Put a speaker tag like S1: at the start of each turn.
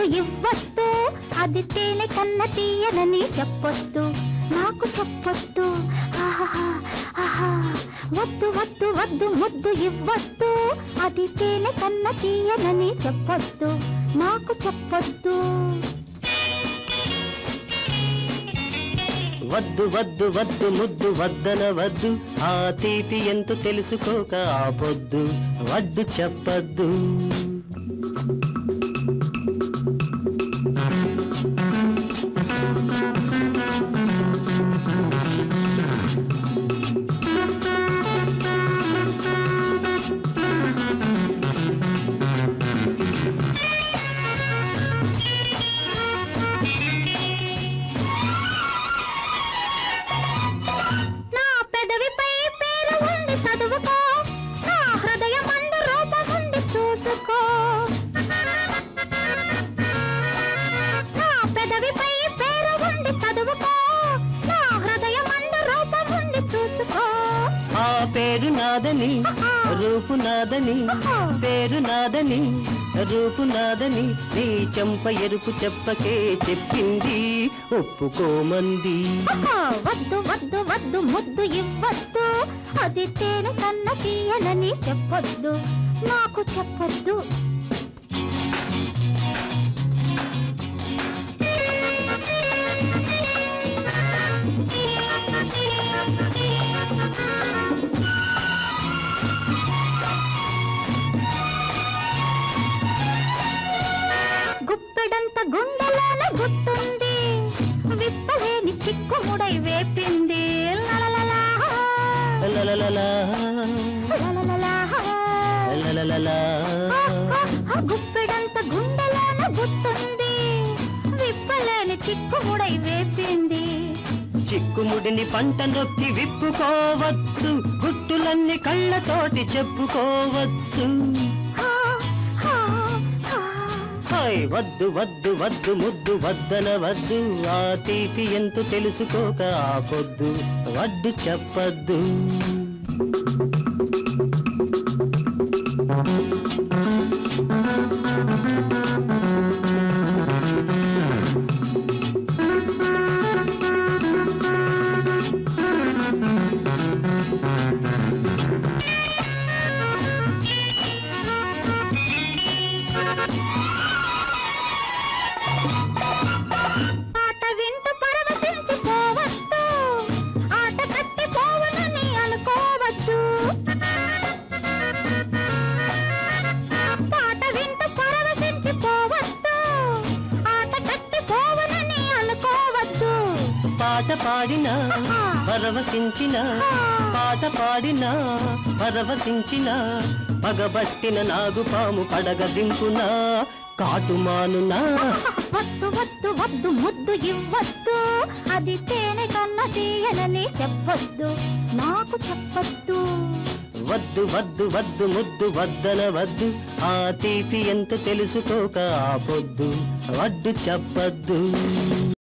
S1: ఇవ్వద్దు అది తేనె కన్న తీయనని చెప్పొద్దు నాకు చెప్పొద్దు ఆహాహా, ఆహా వద్దు వద్దు వద్దు ముద్దు ఇవ్వద్దు అది తేనె కన్న తీయనని చెప్పొద్దు నాకు చెప్పొద్దు
S2: వద్దు వద్దు వద్దు ముద్దు వద్దన వద్దు ఆ తీపి ఎంత తెలుసుకోక ఆపొద్దు వడ్డు చెప్పద్దు
S1: నా పెదవిపై పేరు ఉంది చదువుకో నా హృదయం అందు రూపం ఉంది చూసుకో నా పెదవిపై పేరు ఉంది చదువుకో నా హృదయం అందు రూపం ఉంది చూసుకో
S2: ఆ పేరు నాదని రూపు నాదని పేరు నాదని రూపు నాదని నీ చెంప ఎరుపు చెప్పకే చెప్పింది ఒప్పుకోమంది
S1: ఆహా, వద్దు వద్దు వద్దు ముద్దు ఇవ్వద్దు అది తేనె కన్న తీయనని చెప్పొద్దు నాకు చెప్పొద్దు గుప్పెడంత గుండెలోన గుట్టుంది విప్పలేని చిక్కుముడై వేపింది లలలలా,
S2: లలలలా,
S1: లలలలా.
S2: లలలలా.
S1: ఆ గుప్పెడంత గుండెలోన గుట్టుంది విప్పలేని చిక్కుముడై వేపింది
S2: చిక్కుముడిని పంట నొక్కి విప్పుకోవచ్చు గుట్టులన్నీ కళ్ళతోటి చెప్పుకోవచ్చు
S1: హా, హా, హా.
S2: హాయ్ వద్దు వద్దు వద్దు ముద్దు వద్దన వద్దు ఆ తీపి ఎంత తెలుసుకోక ఆపొద్దు వడ్డు చెప్పద్దు
S1: ఆట వింటూ పరవశించిపోవద్దు ఆట కట్టి పోవనని అనుకోవద్దు పాట వింటూ పరవశించిపోవద్దు ఆట కట్టి పోవనని అనుకోవద్దు
S2: పాట పాడిన పరవశించిన పాట పాడిన పరవశించిన పగబట్టిన నాగుపాము పడగ దింపునా కాటుమానునా
S1: వద్దు వద్దు వద్దు ముద్దు ఇవ్వద్దు అది తేనె కన్న తీయనని చెప్పొద్దు నాకు చెప్పొద్దు
S2: వద్దు వద్దు వద్దు ముద్దు వద్దన వద్దు ఆ తీపి ఎంత తెలుసుకోక ఆపొద్దు వడ్డు చెప్పద్దు